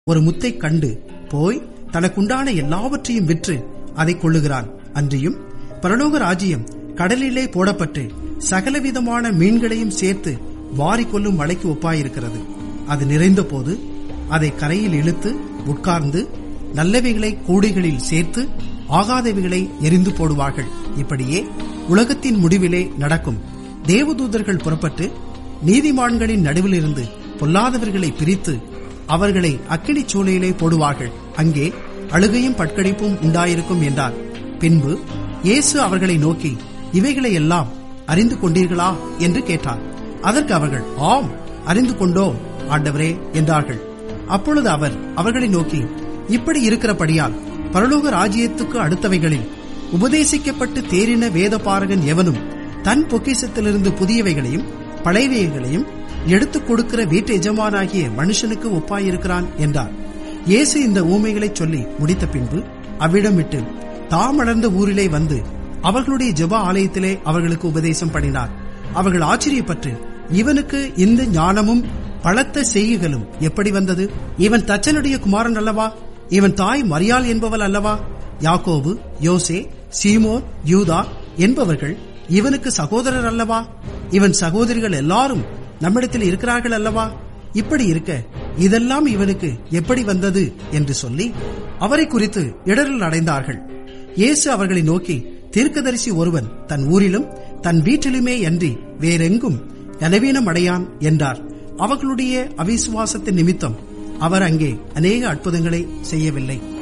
ஒரு முத்தை கண்டு போய் தனக்குண்டான எல்லாவற்றையும் விற்று அதை கொள்ளுகிறான் அன்றியும் பரலோக ராஜ்யம் கடலிலே போடப்பட்டு சகலவிதமான மீன்களையும் சேர்த்து வாரிக்கொள்ளும் மலைக்கு ஒப்பாயிருக்கிறது அது நிறைந்த போது அதை கரையில் இழுத்து உட்கார்ந்து நல்லவைகளை கூடைகளில் சேர்த்து ஆகாதவைகளை எரிந்து போடுவார்கள் இப்படியே உலகத்தின் முடிவிலே நடக்கும் தேவதூதர்கள் புறப்பட்டு நீதிமான்களின் நடுவிலிருந்து பொல்லாதவர்களை பிரித்து அவர்களை அக்கினி சூளையிலே போடுவார்கள் அங்கே அழுகையும் பட்கடிப்பும் உண்டாயிருக்கும் என்றார் பின்பு இயேசு அவர்களை நோக்கி இவைகளை எல்லாம் அறிந்து கொண்டீர்களா என்று கேட்டார் அதற்கு அவர்கள் ஆம் அறிந்து கொண்டோம் ஆண்டவரே என்றார்கள் அப்பொழுது அவர் அவர்களை நோக்கி இப்படி இருக்கிறபடியால் பரலோக ராஜ்யத்துக்கு அடுத்தவைகளில் உபதேசிக்கப்பட்டு தேறின வேதபாரகன் எவனும் தன் பொக்கிசத்திலிருந்து புதியவைகளையும் பழையவைகளையும் எடுத்துக் கொடுக்கிற வீட்டு எஜமானாகிய மனுஷனுக்கு ஒப்பாயிருக்கிறான் என்றார் இயேசு இந்த ஊமைகளை சொல்லி முடித்த பின்பு அவ்விடம் விட்டு தாமளர்ந்த ஊரிலே வந்து அவர்களுடைய ஜெப ஆலயத்திலே அவர்களுக்கு உபதேசம் பண்ணினார் அவர்கள் ஆச்சரியப்பட்டு இவனுக்கு இந்த ஞானமும் பலத்த செய்கைகளும் எப்படி வந்தது இவன் தச்சனுடைய குமாரன் அல்லவா இவன் தாய் மரியாள் என்பவள் அல்லவா யாக்கோபு யோசே சீமோன் யூதா என்பவர்கள் இவனுக்கு சகோதரர் அல்லவா இவன் சகோதரிகள் எல்லாரும் நம்மிடத்தில் இருக்கிறார்கள் அல்லவா இப்படி இருக்க இதெல்லாம் இவனுக்கு எப்படி வந்தது என்று சொல்லி அவரை குறித்து இடரில் அடைந்தார்கள் இயேசு அவர்களை நோக்கி தீர்க்கதரிசி ஒருவன் தன் ஊரிலும் தன் வீட்டிலுமே அன்றி வேறெங்கும் கனவீனம் அடையான் என்றார் அவர்களுடைய அவிசுவாசத்தின் நிமித்தம் அவர் அங்கே அநேக அற்புதங்களை செய்யவில்லை